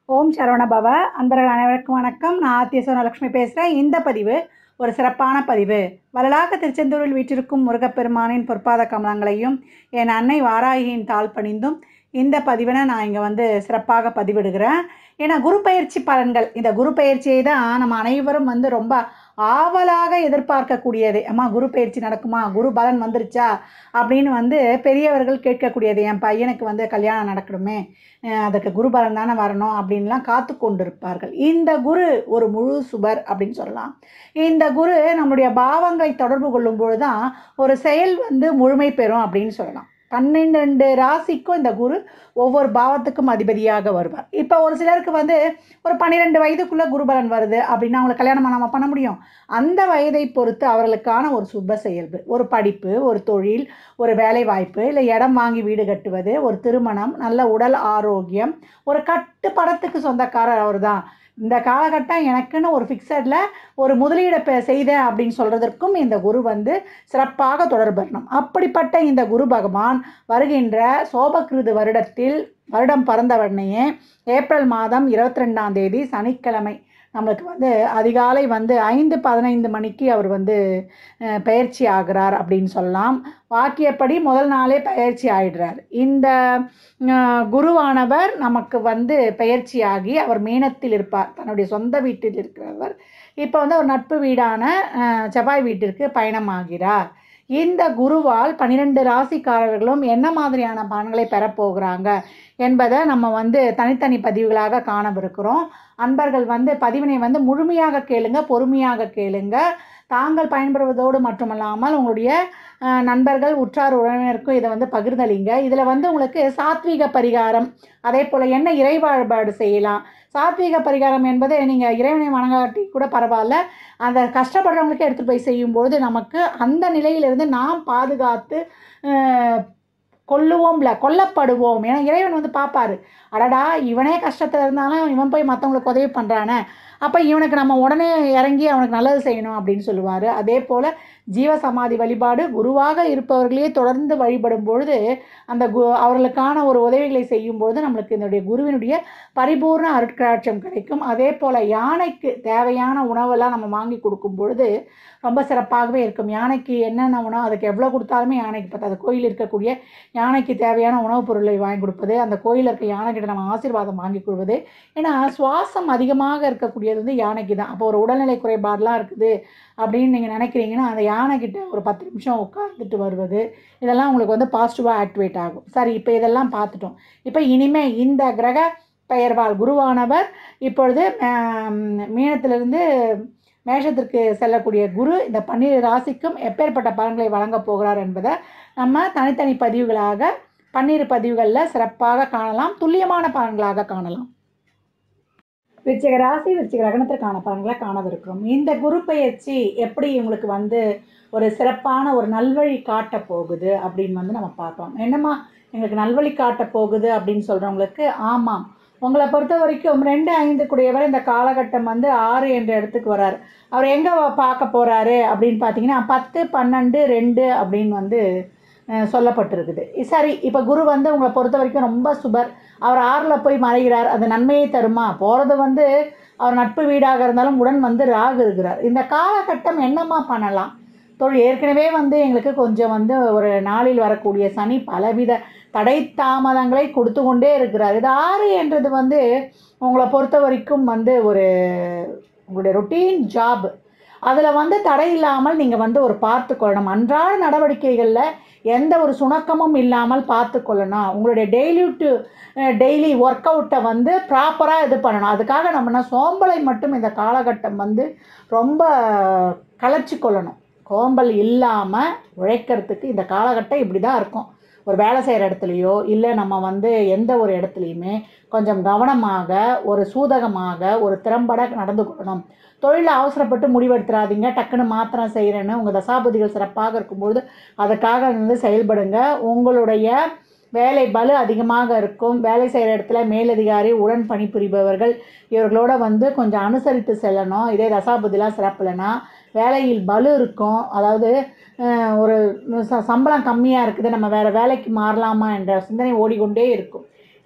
ஓம் சரவண பவ அன்பர்கள் அனைவருக்கும் வணக்கம் நான் ஆத்திய சோனலட்சுமி பேசுகிறேன் இந்த பதிவு ஒரு சிறப்பான பதிவு வரலாக திருச்செந்தூரில் வீற்றிருக்கும் முருகப்பெருமானின் பொற்பாத கமலங்களையும் என் அன்னை வாராகியின் தாழ் பணிந்தும் இந்த பதிவினை நான் இங்கே வந்து சிறப்பாக பதிவிடுகிறேன் ஏன்னா குரு பயிற்சி பலன்கள் இந்த குரு பயிற்சியை தான் நம்ம அனைவரும் வந்து ரொம்ப ஆவலாக எதிர்பார்க்கக்கூடியது அம்மா குரு பயிற்சி நடக்குமா குரு பலன் வந்துருச்சா அப்படின்னு வந்து பெரியவர்கள் கேட்கக்கூடியது என் பையனுக்கு வந்து கல்யாணம் நடக்கணுமே அஹ் அதுக்கு குரு பலன் தானே வரணும் அப்படின்லாம் காத்து கொண்டிருப்பார்கள் இந்த குரு ஒரு முழு சுபர் அப்படின்னு சொல்லலாம் இந்த குரு நம்முடைய பாவங்களை தொடர்பு கொள்ளும் பொழுது தான் ஒரு செயல் வந்து முழுமை பெறும் அப்படின்னு சொல்லலாம் பன்னெண்டு ராசிக்கும் இந்த குரு ஒவ்வொரு பாவத்துக்கும் அதிபதியாக வருவார் இப்போ ஒரு சிலருக்கு வந்து ஒரு பன்னிரெண்டு வயதுக்குள்ளே குருபலன் வருது அப்படின்னா அவங்களுக்கு கல்யாணம் நம்ம பண்ண முடியும் அந்த வயதை பொறுத்து அவர்களுக்கான ஒரு சுப செயல்பு ஒரு படிப்பு ஒரு தொழில் ஒரு வேலை வாய்ப்பு இல்லை இடம் வாங்கி வீடு கட்டுவது ஒரு திருமணம் நல்ல உடல் ஆரோக்கியம் ஒரு கட்டு படத்துக்கு சொந்தக்காரர் அவர் தான் இந்த காலகட்டம் எனக்குன்னு ஒரு ஃபிக்ஸடில் ஒரு முதலீடை பெ- செய்தேன் அப்படின்னு சொல்கிறதற்கும் இந்த குரு வந்து சிறப்பாக தொடர்படணும் அப்படிப்பட்ட இந்த குரு பகவான் வருகின்ற சோபகிருது வருடத்தில் வருடம் பிறந்தவனையே ஏப்ரல் மாதம் இருபத்தி ரெண்டாம் தேதி சனிக்கிழமை நம்மளுக்கு வந்து அதிகாலை வந்து ஐந்து பதினைந்து மணிக்கு அவர் வந்து அஹ், பயிற்சி ஆகிறார் அப்படின்னு சொல்லலாம் வாக்கியப்படி முதல் நாளே பயிற்சி ஆயிடுறார் இந்த அஹ், குருவானவர் நமக்கு வந்து பயிற்சியாகி அவர் மீனத்தில் இருப்பார் தன்னுடைய சொந்த வீட்டில் இருக்கிறவர் இப்போ வந்து ஒரு நட்பு வீடான அஹ், செவ்வாய் வீட்டிற்கு பயணமாகிறார் இந்த குருவால் பன்னிரெண்டு ராசிக்காரர்களும் என்ன மாதிரியான பலன்களை பெறப்போகிறாங்க என்பதை நம்ம வந்து தனித்தனி பதிவுகளாக காணவிருக்கிறோம் அன்பர்கள் வந்து பதிவினை வந்து முழுமையாக கேளுங்க பொறுமையாக கேளுங்க தாங்கள் பயன்பெறுவதோடு மட்டுமல்லாமல் உங்களுடைய அஹ், நண்பர்கள் உற்றார் உறவினருக்கும் இதை வந்து பகிர்ந்தளிங்க இதில் வந்து உங்களுக்கு சாத்வீக பரிகாரம் அதே போல் என்ன இறை வழிபாடு செய்யலாம் சாத்வீக பரிகாரம் என்பது நீங்கள் இறைவனை வணங்காட்டி கூட பரவாயில்ல அந்த கஷ்டப்படுறவங்களுக்கு எடுத்துகிட்டு போய் செய்யும்பொழுது நமக்கு அந்த நிலையிலிருந்து நாம் பாதுகாத்து அஹ், கொல்லுவோம்ல கொல்லப்படுவோம் ஏன்னா இறைவன் வந்து பார்ப்பாரு அடடா இவனே கஷ்டத்தில் இருந்தாலும் இவன் போய் மற்றவங்களுக்கு உதவி பண்ணுறானே அப்போ இவனுக்கு நம்ம உடனே இறங்கி அவனுக்கு நல்லது செய்யணும் அப்படின்னு சொல்லுவார் அதே போல் ஜீவ சமாதி வழிபாடு குருவாக இருப்பவர்களையே தொடர்ந்து வழிபடும் பொழுது அந்த கு அவர்களுக்கான ஒரு உதவிகளை செய்யும் பொழுது நம்மளுக்கு இதனுடைய குருவினுடைய பரிபூர்ண அருட்கராட்சம் கிடைக்கும் அதே போல் யானைக்கு தேவையான உணவெல்லாம் நம்ம வாங்கி கொடுக்கும் பொழுது ரொம்ப சிறப்பாகவே இருக்கும் யானைக்கு என்னென்ன உணவு அதுக்கு எவ்வளோ கொடுத்தாலுமே யானைக்கு பத்தாது கோயில் இருக்கக்கூடிய யானைக்கு தேவையான உணவுப் பொருளை வாங்கி கொடுப்பது அந்த கோயிலில் இருக்க யானைக்கிட்ட நம்ம ஆசீர்வாதம் வாங்கி கொடுப்பது ஏன்னா சுவாசம் அதிகமாக இருக்கக்கூடியது வந்து யானைக்கு தான் அப்போ ஒரு உடல்நிலை குறைபாடெலாம் இருக்குது அப்படின்னு நீங்கள் நினைக்கிறீங்கன்னா அந்த யானைக்கிட்ட ஒரு பத்து நிமிஷம் உட்காந்துட்டு வருவது இதெல்லாம் உங்களுக்கு வந்து பாசிட்டிவாக ஆக்டிவேட் ஆகும் சரி இப்போ இதெல்லாம் பார்த்துட்டோம் இப்போ இனிமே இந்த கிரக பெயர்வால் குருவானவர் இப்பொழுது ஆம், மீனத்திலிருந்து மேஷத்திற்கு செல்லக்கூடிய குரு இந்த பன்னிரு ராசிக்கும் எப்பேற்பட்ட பலன்களை வழங்கப் போகிறார் என்பதை நம்ம தனித்தனி பதிவுகளாக பன்னிரு பதிவுகளில் சிறப்பாக காணலாம் துல்லியமான பலன்களாக காணலாம் விருச்சிக ராசி விருச்சிக லக்னத்திற்கான பலன்களை காணவிருக்கிறோம் இந்த குரு பயிற்சி எப்படி உங்களுக்கு வந்து ஒரு சிறப்பான ஒரு நல்வழி காட்ட போகுது அப்படின்னு வந்து நம்ம பார்க்கலாம் என்னம்மா எங்களுக்கு நல்வழி காட்ட போகுது அப்படின்னு சொல்கிறவங்களுக்கு ஆமாம் உங்களை பொறுத்த வரைக்கும் ரெண்டு ஐந்து கூடியவர் இந்த காலகட்டம் வந்து ஆறு என்ற இடத்துக்கு வரார் அவர் எங்கே பார்க்க போகிறாரு அப்படின்னு பார்த்தீங்கன்னா பத்து பன்னெண்டு ரெண்டு அப்படின்னு வந்து அஹ், சொல்லப்பட்டிருக்குது சரி இப்போ குரு வந்து உங்களை பொறுத்த வரைக்கும் ரொம்ப சுபர் அவர் ஆறில் போய் மறைகிறார் அது நன்மையை தருமா போகிறது வந்து அவர் நட்பு வீடாக இருந்தாலும் உடன் வந்து ராகு இருக்கிறார் இந்த காலகட்டம் என்னம்மா பண்ணலாம் தொழில் ஏற்கனவே வந்து எங்களுக்கு கொஞ்சம் வந்து ஒரு நாளில் வரக்கூடிய சனி பலவித தடை தாமதங்களை கொடுத்து கொண்டே இருக்கிறார் இது ஆறு என்றது வந்து உங்களை பொறுத்த வரைக்கும் வந்து ஒரு உங்களுடைய ரொட்டீன் ஜாப் அதில் வந்து தடை இல்லாமல் நீங்கள் வந்து ஒரு பார்த்து கொள்ளணும் அன்றாட நடவடிக்கைகளில் எந்த ஒரு சுணக்கமும் இல்லாமல் பார்த்து கொள்ளணும் உங்களுடைய டெய்லி டு டெய்லி ஒர்க் அவுட்டை வந்து ப்ராப்பராக இது பண்ணணும் அதுக்காக நம்மனா சோம்பலை மட்டும் இந்த காலகட்டம் வந்து ரொம்ப கலைச்சி கொள்ளணும் சோம்பல் இல்லாமல் உழைக்கிறதுக்கு இந்த காலகட்டம் இப்படி தான் இருக்கும் ஒரு வேலை செய்கிற இடத்துலையோ இல்லை நம்ம வந்து எந்த ஒரு இடத்துலையுமே கொஞ்சம் கவனமாக ஒரு சூதகமாக ஒரு திறம்பட நடந்து கொள்ளணும் தொழிலை அவசரப்பட்டு முடிவெடுத்துறாதீங்க டக்குன்னு மாத்திரம் செய்கிறேன்னு உங்கள் தசாபதிகள் சிறப்பாக இருக்கும்பொழுது அதுக்காக வந்து செயல்படுங்க உங்களுடைய வேலை பலு அதிகமாக இருக்கும் வேலை செய்கிற இடத்துல மேலதிகாரி உடன் பணிபுரிபவர்கள் இவர்களோட வந்து கொஞ்சம் அனுசரித்து செல்லணும் இதே தசாபதிலாம் சிறப்பில்லைன்னா வேலையில் பலு இருக்கும் அதாவது அஹ், ஒரு ச சம்பளம் கம்மியாக இருக்குது நம்ம வேறு வேலைக்கு மாறலாமா என்ற சிந்தனை ஓடிக்கொண்டே இருக்கும்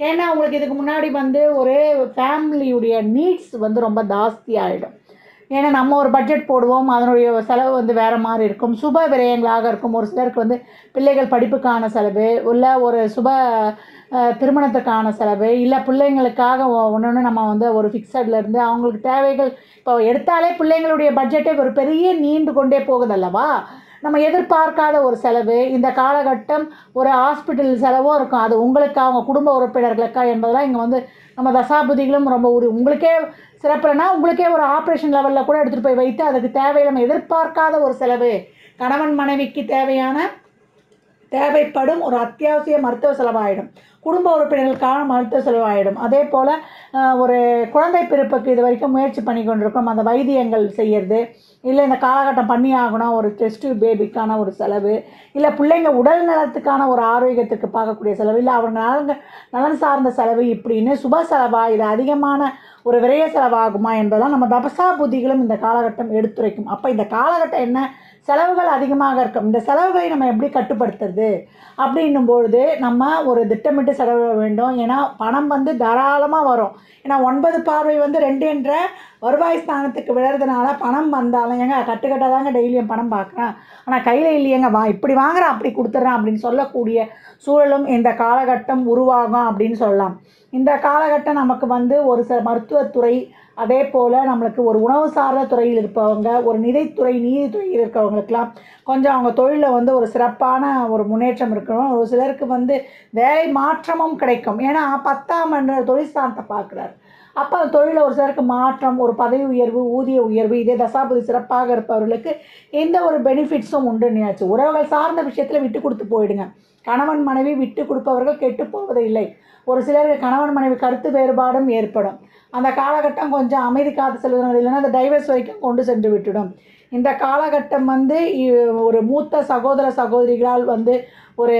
ஏன்னா உங்களுக்கு இதுக்கு முன்னாடி வந்து ஒரு ஃபேமிலியுடைய நீட்ஸ் வந்து ரொம்ப ஜாஸ்தி ஆகிடும் ஏன்னா நம்ம ஒரு பட்ஜெட் போடுவோம் அதனுடைய செலவு வந்து வேறு மாதிரி இருக்கும் சுப விரயங்களாக இருக்கும் ஒரு சிலருக்கு வந்து பிள்ளைகள் படிப்புக்கான செலவு இல்லை ஒரு சுப அஹ், திருமணத்துக்கான செலவு இல்லை பிள்ளைங்களுக்காக ஒன்று ஒன்று நம்ம வந்து ஒரு ஃபிக்ஸடில் இருந்து அவங்களுக்கு தேவைகள் இப்போ எடுத்தாலே பிள்ளைங்களுடைய பட்ஜெட்டே ஒரு பெரிய நீண்டு கொண்டே போகுது அல்லவா நம்ம எதிர்பார்க்காத ஒரு செலவு இந்த காலகட்டம் ஒரு ஹாஸ்பிட்டல் செலவும் இருக்கும் அது உங்களுக்கு அவங்க குடும்ப உறுப்பினர்களுக்கா என்பதெல்லாம் இங்கே வந்து நம்ம தசாபுதிகளும் ரொம்ப ஒரு உங்களுக்கே சிறப்புலனா உங்களுக்கே ஒரு ஆப்ரேஷன் லெவலில் கூட எடுத்துகிட்டு போய் வைத்து அதுக்கு தேவை நம்ம எதிர்பார்க்காத ஒரு செலவு கணவன் மனைவிக்கு தேவையான தேவைப்படும் ஒரு அத்தியாவசிய மருத்துவ செலவாயிடும் குடும்ப உறுப்பினர்களுக்கான மருத்துவ செலவாயிடும் அதே போல் ஒரு குழந்தை பிறப்புக்கு இது வரைக்கும் முயற்சி பண்ணி கொண்டிருக்கோம் அந்த வைத்தியங்கள் செய்யறது இல்லை இந்த காலகட்டம் பண்ணி ஆகணும் ஒரு டெஸ்ட் பேபிக்கான ஒரு செலவு இல்லை பிள்ளைங்க உடல் நலத்துக்கான ஒரு ஆரோக்கியத்துக்கு பார்க்கக்கூடிய செலவு இல்லை அவங்க நலன் நலன் சார்ந்த செலவு இப்படின்னு சுப செலவா இது அதிகமான ஒரு விரைய செலவாகுமா என்பதெல்லாம் நம்ம தபசா புத்திகளும் இந்த காலகட்டம் எடுத்துரைக்கும் அப்போ இந்த காலகட்டம் என்ன செலவுகள் அதிகமாக இருக்கும் இந்த செலவுகளை நம்ம எப்படி கட்டுப்படுத்துறது அப்படின்னும் பொழுது நம்ம ஒரு திட்டமிட்டு செலவிட வேண்டும் ஏன்னா பணம் வந்து தாராளமாக வரும் ஏன்னா ஒன்பது பார்வை வந்து ரெண்டு என்ற வருவாய் ஸ்தானத்துக்கு விழறதுனால பணம் வந்தாலும் ஏங்க கட்டுக்கட்டாக தாங்க டெய்லியும் பணம் பார்க்குறேன் ஆனால் கையில் இல்லையேங்க வா இப்படி வாங்குறேன் அப்படி கொடுத்துட்றேன் அப்படின்னு சொல்லக்கூடிய சூழலும் இந்த காலகட்டம் உருவாகும் அப்படின்னு சொல்லலாம் இந்த காலகட்டம் நமக்கு வந்து ஒரு சில மருத்துவத்துறை அதே போல் நம்மளுக்கு ஒரு உணவு சார்ந்த துறையில் இருப்பவங்க ஒரு நிதித்துறை நீதித்துறையில் இருக்கவங்களுக்கெல்லாம் கொஞ்சம் அவங்க தொழிலில் வந்து ஒரு சிறப்பான ஒரு முன்னேற்றம் இருக்கணும் ஒரு சிலருக்கு வந்து வேலை மாற்றமும் கிடைக்கும் ஏன்னா பத்தாம் என்ற தொழில் ஸ்தானத்தை பார்க்குறாரு அப்போ அந்த தொழிலில் ஒரு சிலருக்கு மாற்றம் ஒரு பதவி உயர்வு ஊதிய உயர்வு இதே தசாபதி சிறப்பாக இருப்பவர்களுக்கு எந்த ஒரு பெனிஃபிட்ஸும் உண்டுன்னியாச்சு உறவுகள் சார்ந்த விஷயத்தில் விட்டு கொடுத்து போயிடுங்க கணவன் மனைவி விட்டு கொடுப்பவர்கள் கெட்டு போவதே இல்லை ஒரு சிலருக்கு கணவன் மனைவி கருத்து வேறுபாடும் ஏற்படும் அந்த காலகட்டம் கொஞ்சம் அமைதி காத்து செல்வதனால் இல்லைன்னா அந்த டைவர்ஸ் வரைக்கும் கொண்டு சென்று விட்டுடும் இந்த காலகட்டம் வந்து இ- ஒரு மூத்த சகோதர சகோதரிகளால் வந்து ஒரு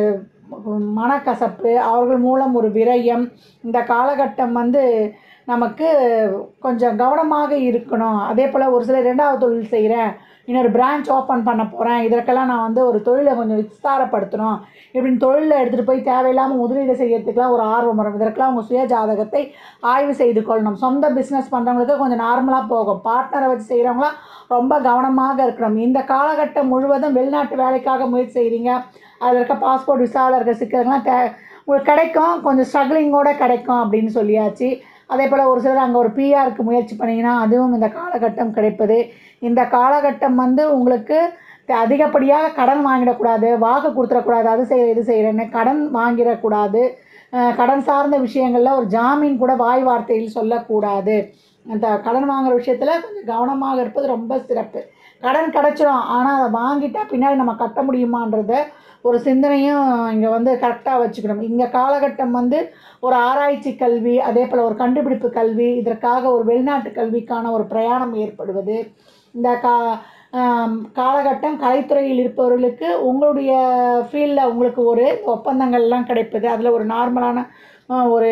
மனக்கசப்பு அவர்கள் மூலம் ஒரு விரயம் இந்த காலகட்டம் வந்து நமக்கு கொஞ்சம் கவனமாக இருக்கணும் அதே போல் ஒரு சிலர் ரெண்டாவது தொழில் செய்கிறேன் இன்னொரு பிரான்ச் ஓப்பன் பண்ண போகிறேன் இதற்கெல்லாம் நான் வந்து ஒரு தொழிலை கொஞ்சம் விஸ்தாரப்படுத்தணும் இப்படின்னு தொழிலில் எடுத்துகிட்டு போய் தேவையில்லாமல் முதலீடு செய்யறதுக்கெலாம் ஒரு ஆர்வம் வரும் இதற்கெல்லாம் உங்கள் சுய ஜாதகத்தை ஆய்வு செய்து கொள்ளணும் சொந்த பிஸ்னஸ் பண்ணுறவங்களுக்கு கொஞ்சம் நார்மலாக போகும் பார்ட்னரை வச்சு செய்கிறவங்களாம் ரொம்ப கவனமாக இருக்கணும் இந்த காலகட்டம் முழுவதும் வெளிநாட்டு வேலைக்காக முயற்சி செய்கிறீங்க அதில் இருக்க பாஸ்போர்ட் விசாவில் இருக்க சிக்கல்கள்லாம் தே உங்களுக்கு கிடைக்கும் கொஞ்சம் ஸ்ட்ரகிளிங்கோட கிடைக்கும் அப்படின்னு சொல்லியாச்சு அதே போல் ஒரு சிலர் அங்கே ஒரு பிஆருக்கு முயற்சி பண்ணிங்கன்னா அதுவும் இந்த காலகட்டம் கிடைப்பது இந்த காலகட்டம் வந்து உங்களுக்கு த- அதிகப்படியாக கடன் வாங்கிடக்கூடாது வாக்கு கொடுத்துடக்கூடாது அது செய்கிற இது செய்கிறேன்னு கடன் வாங்கிடக்கூடாது அஹ் கடன் சார்ந்த விஷயங்களில் ஒரு ஜாமீன் கூட வாய் வார்த்தையில் சொல்லக்கூடாது அந்த கடன் வாங்குற விஷயத்தில் கொஞ்சம் கவனமாக இருப்பது ரொம்ப சிறப்பு கடன் கிடச்சிரும் ஆனால் அதை வாங்கிட்டா பின்னாடி நம்ம கட்ட முடியுமான்றத ஒரு சிந்தனையும் இங்கே வந்து கரெக்டாக வச்சுக்கணும் இங்கே காலகட்டம் வந்து ஒரு ஆராய்ச்சி கல்வி அதே போல் ஒரு கண்டுபிடிப்பு கல்வி இதற்காக ஒரு வெளிநாட்டு கல்விக்கான ஒரு பிரயாணம் ஏற்படுவது இந்த கா ஆம், காலகட்டம் கலைத்துறையில் இருப்பவர்களுக்கு உங்களுடைய ஃபீல்டில் உங்களுக்கு ஒரு ஒப்பந்தங்கள்லாம் கிடைப்பது அதில் ஒரு நார்மலான ஆ, ஒரு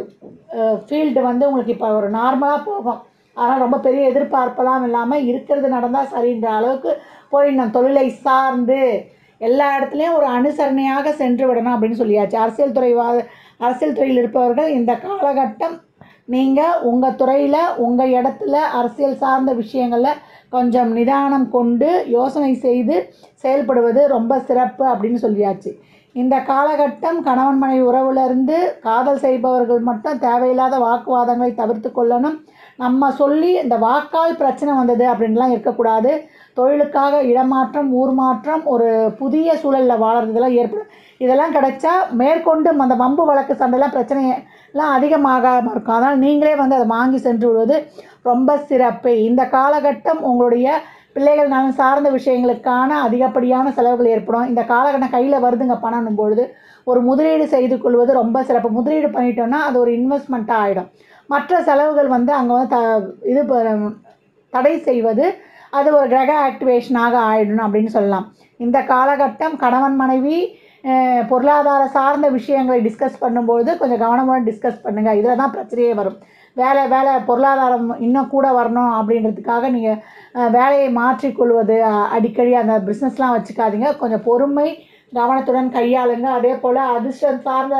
ஃபீல்டு வந்து உங்களுக்கு இப்போ ஒரு நார்மலாக போகும் அதனால் ரொம்ப பெரிய எதிர்பார்ப்பெல்லாம் இல்லாமல் இருக்கிறது நடந்தால் சரின்ற அளவுக்கு போயிடணும் தொழிலை சார்ந்து எல்லா இடத்துலையும் ஒரு அனுசரணையாக சென்று விடணும் அப்படின்னு சொல்லியாச்சு அரசியல் துறை வா- அரசியல் துறையில் இருப்பவர்கள் இந்த காலகட்டம் நீங்கள் உங்கள் துறையில் உங்கள் இடத்துல அரசியல் சார்ந்த விஷயங்களில் கொஞ்சம் நிதானம் கொண்டு யோசனை செய்து செயல்படுவது ரொம்ப சிறப்பு அப்படின்னு சொல்லியாச்சு இந்த காலகட்டம் கணவன் மனைவி உறவுல இருந்து காதல் செய்பவர்கள் மட்டும் தேவையில்லாத வாக்குவாதங்களை தவிர்த்து கொள்ளணும் நம்ம சொல்லி இந்த வாக்கால் பிரச்சனை வந்தது அப்படின்லாம் இருக்கக்கூடாது தொழிலுக்காக இடமாற்றம் ஊர் மாற்றம் ஒரு புதிய சூழலில் வாழறது இதெல்லாம் ஏற்படும் இதெல்லாம் கிடைச்சா மேற்கொண்டு அந்த வம்பு வழக்கு சண்டைலாம் பிரச்சனையெல்லாம் அதிகமாகாமல் இருக்கும் அதனால் நீங்களே வந்து அதை வாங்கி சென்று விடுவது ரொம்ப சிறப்பு இந்த காலகட்டம் உங்களுடைய பிள்ளைகள் நலன் சார்ந்த விஷயங்களுக்கான அதிகப்படியான செலவுகள் ஏற்படும் இந்த காலகட்டம் கையில் வருதுங்க பணம் பொழுது ஒரு முதலீடு செய்து கொள்வது ரொம்ப சிறப்பு முதலீடு பண்ணிட்டோம்னா அது ஒரு இன்வெஸ்ட்மெண்ட்டாக ஆகிடும் மற்ற செலவுகள் வந்து அங்கே வந்து த இது ப- தடை செய்வது அது ஒரு கிரக ஆக்டிவேஷனாக ஆயிடணும் அப்படின்னு சொல்லலாம் இந்த காலகட்டம் கணவன் மனைவி அஹ், பொருளாதார சார்ந்த விஷயங்களை டிஸ்கஸ் பண்ணும்பொழுது கொஞ்சம் கவனமாக டிஸ்கஸ் பண்ணுங்கள் இதில் தான் பிரச்சனையே வரும் வேலை வேலை பொருளாதாரம் இன்னும் கூட வரணும் அப்படின்றதுக்காக நீங்கள் வேலையை மாற்றிக்கொள்வது அஹ், அடிக்கடி அந்த பிஸ்னஸ்லாம் வச்சுக்காதீங்க கொஞ்சம் பொறுமை கவனத்துடன் கையாளுங்க அதே போல் அதிர்ஷ்டம் சார்ந்த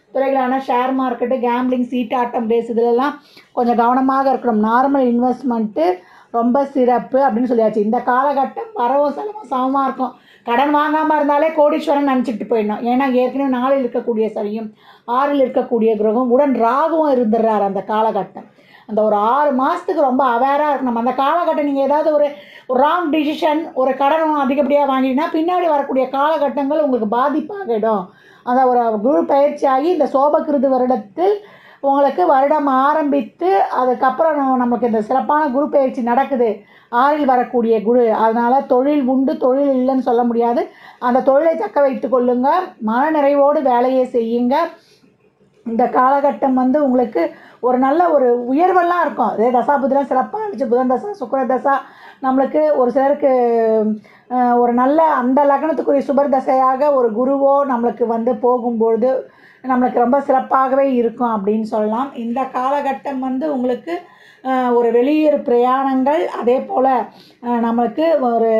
துறைகளான ஷேர் மார்க்கெட்டு கேம்பிளிங் சீட்டாட்டம் ரேஸ் இதிலெல்லாம் கொஞ்சம் கவனமாக இருக்கணும் நார்மல் இன்வெஸ்ட்மெண்ட்டு ரொம்ப சிறப்பு அப்படின்னு சொல்லியாச்சு இந்த காலகட்டம் வரவும் செலவும் சமமாக இருக்கும் கடன் வாங்காமல் இருந்தாலே கோடீஸ்வரன் நினச்சிட்டு போயிடணும் ஏன்னா ஏற்கனவே நாளில் இருக்கக்கூடிய சரியும் ஆறில் இருக்கக்கூடிய கிரகம் உடன் ராகுவும் இருந்துடுறாரு அந்த காலகட்டம் அந்த ஒரு ஆறு மாதத்துக்கு ரொம்ப அவேராக இருக்கணும் அந்த காலகட்டம் நீங்கள் ஏதாவது ஒரு ஒரு ராங் டிசிஷன் ஒரு கடன் அதிகப்படியாக வாங்கிட்டீங்கன்னா பின்னாடி வரக்கூடிய காலகட்டங்கள் உங்களுக்கு பாதிப்பாகிடும் அந்த ஒரு குரு பயிற்சியாகி இந்த சோபகிருது வருடத்தில் உங்களுக்கு வருடம் ஆரம்பித்து அதுக்கப்புறம் நம்ம- நமக்கு இந்த சிறப்பான குரு பயிற்சி நடக்குது ஆறில் வரக்கூடிய குரு அதனால் தொழில் உண்டு தொழில் இல்லைன்னு சொல்ல முடியாது அந்த தொழிலை தக்க வைத்து கொள்ளுங்க மன நிறைவோடு வேலையை செய்யுங்க இந்த காலகட்டம் வந்து உங்களுக்கு ஒரு நல்ல ஒரு உயர்வெல்லாம் இருக்கும் அதே தசாபுத்திரம் சிறப்பாக இருந்துச்சு புதன் தசா சுக்கிர தசா நம்மளுக்கு ஒரு சிலருக்கு அஹ், ஒரு நல்ல அந்த லக்னத்துக்குரிய சுபர் தசையாக ஒரு குருவோ நம்மளுக்கு வந்து போகும்பொழுது நம்மளுக்கு ரொம்ப சிறப்பாகவே இருக்கும் அப்படின்னு சொல்லலாம் இந்த காலகட்டம் வந்து உங்களுக்கு அஹ், ஒரு வெளியூர் பிரயாணங்கள் அதே போல் நம்மளுக்கு ஒரு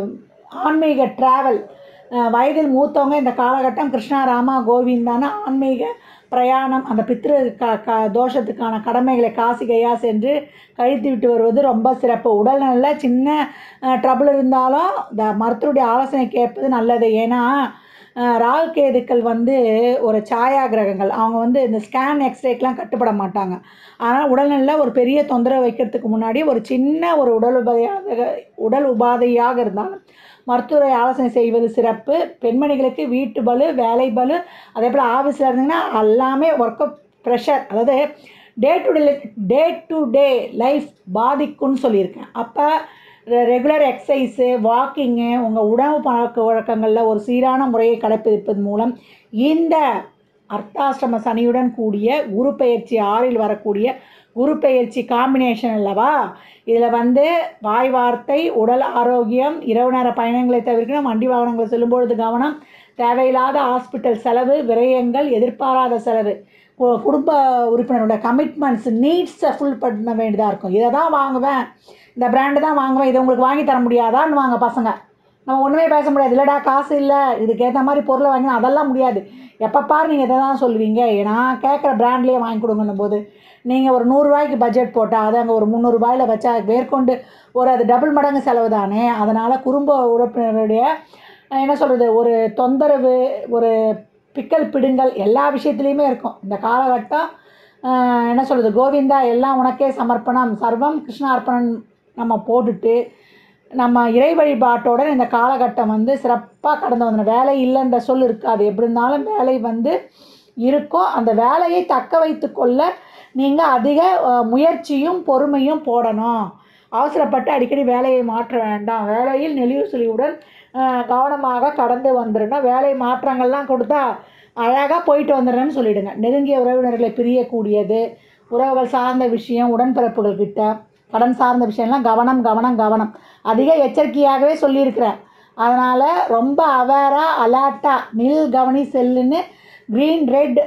ஆன்மீக ட்ராவல் வயதில் மூத்தவங்க இந்த காலகட்டம் கிருஷ்ணா ராமா கோவிந்தான ஆன்மீக பிரயாணம் அந்த பித்ரு க க தோஷத்துக்கான கடமைகளை காசி கையா சென்று கழித்து விட்டு வருவது ரொம்ப சிறப்பு உடல்நல சின்ன ட்ரபிள் இருந்தாலும் இந்த மருத்துவருடைய ஆலோசனை கேட்பது நல்லது ஏன்னா அஹ், ராகு கேதுக்கள் வந்து ஒரு சாயா கிரகங்கள் அவங்க வந்து இந்த ஸ்கேன் எக்ஸ்ரேக்கெலாம் கட்டுப்பட மாட்டாங்க அதனால் உடல்நல ஒரு பெரிய தொந்தரவு வைக்கிறதுக்கு முன்னாடி ஒரு சின்ன ஒரு உடல் உபாதையாக உடல் உபாதையாக இருந்தாலும் மருத்துவரை ஆலோசனை செய்வது சிறப்பு பெண்மணிகளுக்கு வீட்டு பளு வேலை பளு அதே போல் ஆஃபீஸில் இருந்தீங்கன்னா எல்லாமே ஒர்க் ப்ரெஷர் அதாவது day to day day to day life பாதிக்கும்னு சொல்லியிருக்கேன் அப்போ ரெகுலர் எக்ஸசைஸு வாக்கிங்கு உங்கள் உணவு பழக்க வழக்கங்களில் ஒரு சீரான முறையை கடைப்பிடிப்பது மூலம் இந்த அர்த்தாஷ்டம சனியுடன் கூடிய குரு பெயர்ச்சி ஆறில் வரக்கூடிய குரு பெயர்ச்சி காம்பினேஷன் அல்லவா இதில் வந்து வாய் வார்த்தை உடல் ஆரோக்கியம் இரவு நேர பயணங்களை தவிர்க்கணும் வண்டி வாகனங்களை செல்லும்பொழுது கவனம் தேவையில்லாத ஹாஸ்பிட்டல் செலவு விரயங்கள் எதிர்பாராத செலவு கு- குடும்ப உறுப்பினரோட கமிட்மெண்ட்ஸ் நீட்ஸை ஃபுல் பண்ண வேண்டியதாக இருக்கும் இதை தான் வாங்குவேன் இந்த பிராண்டு தான் வாங்குவேன் இதை உங்களுக்கு வாங்கி தர முடியாதான்னு வாங்க பசங்க நம்ம ஒன்றுமே பேச முடியாது இல்லைடா காசு இல்லை இதுக்கேற்ற மாதிரி பொருளை வாங்கினா அதெல்லாம் முடியாது எப்போ பாரு நீங்கள் இதை தான் சொல்லுவீங்க நான் கேட்குற பிராண்ட்லேயே வாங்கி கொடுங்கன்னும் போது நீங்கள் ஒரு நூறுரூவாய்க்கு பட்ஜெட் போட்டால் அதை அங்கே ஒரு முந்நூறுபாயில் வச்சா மேற்கொண்டு ஒரு அது டபுள் மடங்கு செலவு தானே அதனால் குடும்ப உறுப்பினருடைய அஹ், என்ன சொல்கிறது ஒரு தொந்தரவு ஒரு பிக்கல் பிடுங்கல் எல்லா விஷயத்துலேயுமே இருக்கும் இந்த காலகட்டம் அஹ், என்ன சொல்கிறது கோவிந்தா எல்லாம் உனக்கே சமர்ப்பணம் சர்வம் கிருஷ்ணார்ப்பணம் நம்ம போட்டுட்டு நம்ம இறை வழிபாட்டோட இந்த காலகட்டம் வந்து சிறப்பாக கடந்து வந்தோம் வேலை இல்லைன்ற சொல் இருக்காது எப்படி இருந்தாலும் வேலை வந்து இருக்கும் அந்த வேலையை தக்க வைத்து கொள்ள நீங்கள் அதிக அஹ், முயற்சியும் பொறுமையும் போடணும் அவசரப்பட்டு அடிக்கடி வேலையை மாற்ற வேண்டாம் வேலையில் நெளிவு சுழிவுடன் அஹ், கவனமாக கடந்து வந்துடணும் வேலை மாற்றங்கள்லாம் கொடுத்தா அழகாக போயிட்டு வந்துடுறேன்னு சொல்லிடுங்க நெருங்கிய உறவினர்களை பிரியக்கூடியது உறவுகள் சார்ந்த விஷயம் உடன்பிறப்புகள் கிட்ட கடன் சார்ந்த விஷயம்லாம் கவனம் கவனம் கவனம் அதிக எச்சரிக்கையாகவே சொல்லியிருக்கிறேன் அதனால் ரொம்ப அவேராக அலர்ட்டாக நில் கவனி செல்லுன்னு க்ரீன் ரெட்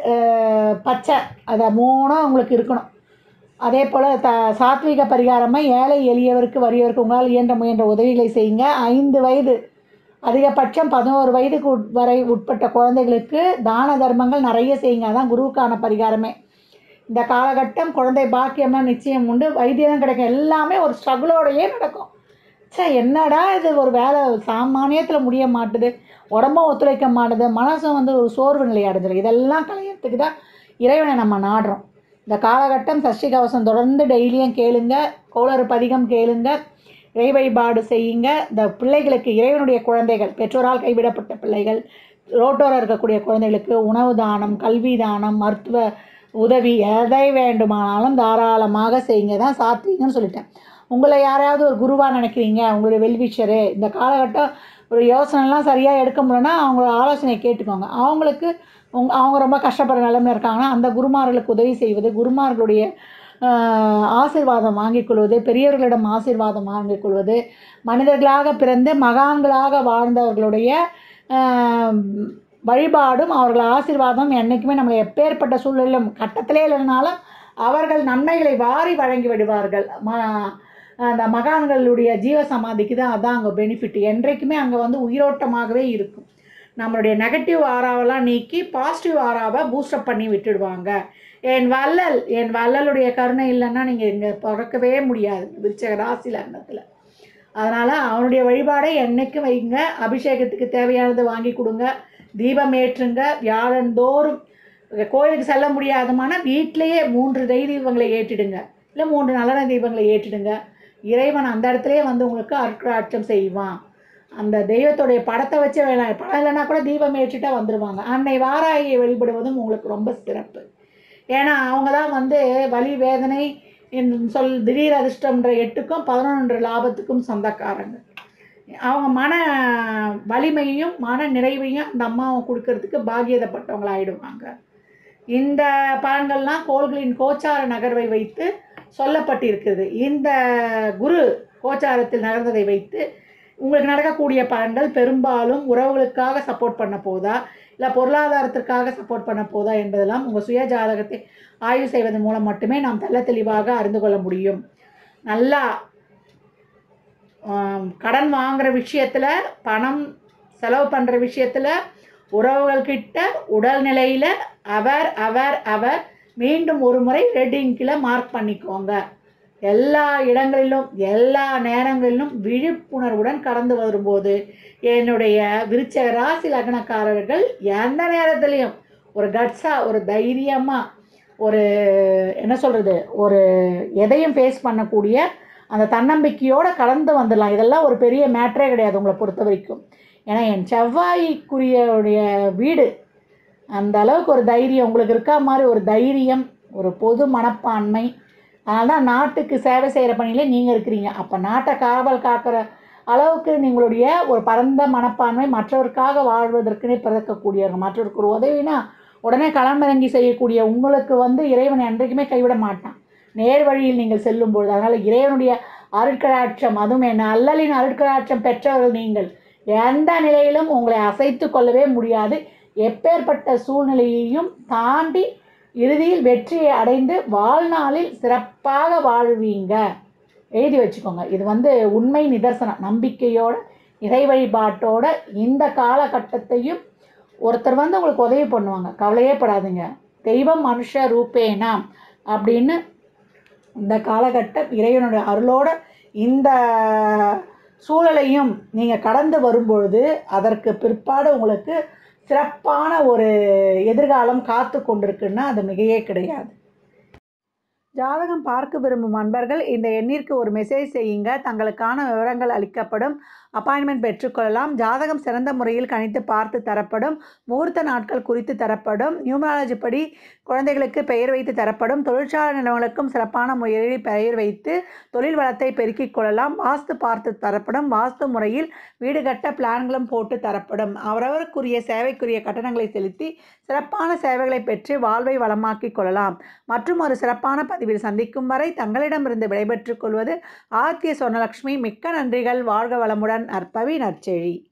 பச்சை அதை மூணும் உங்களுக்கு இருக்கணும் அதே போல் த சாத்விக பரிகாரமாக ஏழை எளியவருக்கு வறியவருக்கு உங்களால் இயன்ற முயன்ற உதவிகளை செய்யுங்க ஐந்து வயது அதிகபட்சம் பதினோரு வயதுக்கு உட் வரை உட்பட்ட குழந்தைகளுக்கு தான தர்மங்கள் நிறைய செய்யுங்க அதான் குருவுக்கான பரிகாரமே இந்த காலகட்டம் குழந்தை பாக்கியம்லாம் நிச்சயம் உண்டு வைத்தியம் கிடைக்கும் எல்லாமே ஒரு ஸ்ட்ரகிளோடையே நடக்கும் ச்சே என்னடா இது ஒரு வேலை சாமானியத்தில் முடிய மாட்டுது உடம்பும் ஒத்துழைக்க மாட்டுது மனசும் வந்து ஒரு சோர்வு நிலை அடைஞ்சிடும் இதெல்லாம் களையறதுக்கு தான் இறைவனை நம்ம நாடுறோம் இந்த காலகட்டம் சஷ்டி கவசம் தொடர்ந்து டெய்லியும் கேளுங்க கோளறு பதிகம் கேளுங்க இறை வழிபாடு செய்யுங்க இந்த பிள்ளைகளுக்கு இறைவனுடைய குழந்தைகள் பெற்றோரால் கைவிடப்பட்ட பிள்ளைகள் ரோட்டோரம் இருக்கக்கூடிய குழந்தைகளுக்கு உணவு தானம் கல்வி தானம் மருத்துவ உதவி எதை வேண்டுமானாலும் தாராளமாக செய்யுங்க தான் சாத்வீகம்னு சொல்லிட்டேன் உங்களை யாரையாவது ஒரு குருவாக நினைக்கிறீங்க உங்களுடைய வெல்விஷரு இந்த காலகட்டம் ஒரு யோசனைலாம் சரியாக எடுக்க முடியலன்னா அவங்களோட ஆலோசனை கேட்டுக்கோங்க அவங்களுக்கு உங் அவங்க ரொம்ப கஷ்டப்படுற நிலைமையில் இருக்காங்கன்னா அந்த குருமார்களுக்கு உதவி செய்வது குருமார்களுடைய ஆஹ், ஆசீர்வாதம் வாங்கிக் கொள்வது பெரியவர்களிடம் ஆசீர்வாதம் வாங்கிக் கொள்வது மனிதர்களாக பிறந்து மகான்களாக வாழ்ந்தவர்களுடைய ஆஹ், வழிபாடும் அவர்கள் ஆசீர்வாதம் என்றைக்குமே நம்மளை எப்பேற்பட்ட சூழலிலும் கட்டத்திலே இல்லைனாலும் அவர்கள் நன்மைகளை வாரி வழங்கி விடுவார்கள் ம அந்த மகான்களுடைய ஜீவ சமாதிக்கு தான் அதான் அங்கே பெனிஃபிட் என்றைக்குமே அங்கே வந்து உயிரோட்டமாகவே இருக்கும் நம்மளுடைய நெகட்டிவ் ஆறாவெல்லாம் நீக்கி பாசிட்டிவ் ஆறாவை பூஸ்டப் பண்ணி விட்டுடுவாங்க என் வள்ளல் என் வள்ளலுடைய கருணை இல்லைன்னா நீங்கள் இங்கே பிறக்கவே முடியாது விருச்சக ராசி லக்னத்தில் அதனால் அவனுடைய வழிபாடை என்னைக்கும் வைங்க அபிஷேகத்துக்கு தேவையானது வாங்கி கொடுங்க தீபம் ஏற்றுங்க வியாழந்தோறும் கோயிலுக்கு செல்ல முடியாதமான வீட்டிலேயே மூன்று நெய் தீபங்களை ஏற்றிடுங்க இல்லை மூன்று நல்லெண்ணெய் தீபங்களை ஏற்றிடுங்க இறைவன் அந்த இடத்துலையே வந்து உங்களுக்கு அருட்கராட்சம் செய்வான் அந்த தெய்வத்துடைய படத்தை வச்சு வேணாம் படம் இல்லைன்னா கூட தீபம் ஏற்றிட்டா வந்துடுவாங்க அன்னை வாராகியை வழிபடுவதும் உங்களுக்கு ரொம்ப சிறப்பு ஏன்னா அவங்க தான் வந்து வலி வேதனை என்று சொல் திடீர் அதிர்ஷ்டம்ன்ற எட்டுக்கும் பதினொன்று லாபத்துக்கும் சொந்தக்காரங்க அவங்க மன வலிமையையும் மன நிறைவையும் அந்த அம்மாவை கொடுக்கறதுக்கு பாகியதப்பட்டவங்களாயிடுவாங்க இந்த பலன்கள்லாம் கோள்களின் கோச்சார நகர்வை வைத்து சொல்லப்பட்டிருக்கிறது இந்த குரு கோச்சாரத்தில் நகர்ந்ததை வைத்து உங்களுக்கு நடக்கக்கூடிய பலன்கள் பெரும்பாலும் உறவுகளுக்காக சப்போர்ட் பண்ண போதா இல்லை பொருளாதாரத்திற்காக சப்போர்ட் பண்ண போதா என்பதெல்லாம் உங்கள் சுய ஜாதகத்தை ஆய்வு செய்வதன் மூலம் மட்டுமே நாம் தெள்ள தெளிவாக அறிந்து கொள்ள முடியும் நல்லா ஆம், கடன் வாங்குற விஷயத்தில் பணம் செலவு பண்ணுற விஷயத்தில் உறவுகள்கிட்ட உடல்நிலையில் அவர் அவர் அவர் மீண்டும் ஒரு முறை ரெட்டிங்கில் மார்க் பண்ணிக்கோங்க எல்லா இடங்களிலும் எல்லா நேரங்களிலும் விழிப்புணர்வுடன் கடந்து வரும்போது என்னுடைய விருச்ச ராசி லக்னக்காரர்கள் எந்த நேரத்துலையும் ஒரு கட்ஸாக ஒரு தைரியமாக ஒரு என்ன சொல்கிறது ஒரு எதையும் ஃபேஸ் பண்ணக்கூடிய அந்த தன்னம்பிக்கையோடு கடந்து வந்துடலாம் இதெல்லாம் ஒரு பெரிய மேட்ரே கிடையாது உங்களை பொறுத்த வரைக்கும் ஏன்னா என் செவ்வாய்க்குரியவுடைய வீடு அந்த அளவுக்கு ஒரு தைரியம் உங்களுக்கு இருக்கா மாதிரி ஒரு தைரியம் ஒரு பொது மனப்பான்மை அதனால தான் நாட்டுக்கு சேவை செய்கிற பணியில் நீங்கள் இருக்கிறீங்க அப்போ நாட்டை காவல் காக்கிற அளவுக்கு நீங்களுடைய ஒரு பரந்த மனப்பான்மை மற்றவருக்காக வாழ்வதற்குனே பிறக்கக்கூடியவங்க மற்றவருக்கு ஒரு உதவினா உடனே களமிறங்கி செய்யக்கூடிய உங்களுக்கு வந்து இறைவன் என்றைக்குமே கைவிட மாட்டான் நேர் வழியில் நீங்கள் செல்லும் பொழுது அதனால் இறைவனுடைய அருட்கடாட்சம் அதுவும் என் அல்லலின் அருட்கடாட்சம் பெற்றவர்கள் நீங்கள் எந்த நிலையிலும் உங்களை அசைத்து கொள்ளவே முடியாது எப்பேற்பட்ட சூழ்நிலையையும் தாண்டி இறுதியில் வெற்றியை அடைந்து வாழ்நாளில் சிறப்பாக வாழ்வீங்க எழுதி வச்சுக்கோங்க இது வந்து உண்மை நிதர்சனம் நம்பிக்கையோட இறை வழிபாட்டோட இந்த காலகட்டத்தையும் ஒருத்தர் வந்து உங்களுக்கு உதவி பண்ணுவாங்க கவலையே படாதீங்க தெய்வம் மனுஷ ரூபேனா அப்படின்னு இந்த காலகட்டம் இறைவனுடைய அருளோட இந்த சூழலையும் நீங்கள் கடந்து வரும்பொழுது அதற்கு பிற்பாடு உங்களுக்கு சிறப்பான ஒரு எதிர்காலம் காத்து கொண்டிருக்குன்னா அது மிகையே கிடையாது ஜாதகம் பார்க்க விரும்பும் அன்பர்கள் இந்த எண்ணிற்கு ஒரு மெசேஜ் செய்யுங்க தங்களுக்கான விவரங்கள் அளிக்கப்படும் அப்பாயின்மெண்ட் பெற்றுக்கொள்ளலாம் ஜாதகம் சிறந்த முறையில் கணித்து பார்த்து தரப்படும் முகூர்த்த நாட்கள் குறித்து தரப்படும் நியூமராலஜி படி குழந்தைகளுக்கு பெயர் வைத்து தரப்படும் தொழிற்சாலை நிறுவனங்களுக்கும் சிறப்பான முறையில் பெயர் வைத்து தொழில் வளத்தை பெருக்கிக் கொள்ளலாம் வாஸ்து பார்த்து தரப்படும் வாஸ்து முறையில் வீடு கட்ட பிளான்களும் போட்டு தரப்படும் அவரவருக்குரிய சேவைக்குரிய கட்டணங்களை செலுத்தி சிறப்பான சேவைகளை பெற்று வாழ்வை வளமாக்கிக் கொள்ளலாம் மற்றும் ஒரு சிறப்பான பதிவில் சந்திக்கும் வரை தங்களிடமிருந்து விடைபெற்றுக் கொள்வது ஆத்திய சொர்ணலட்சுமி மிக்க நன்றிகள் வாழ்க வளமுடன் நற்பவி நற்செழி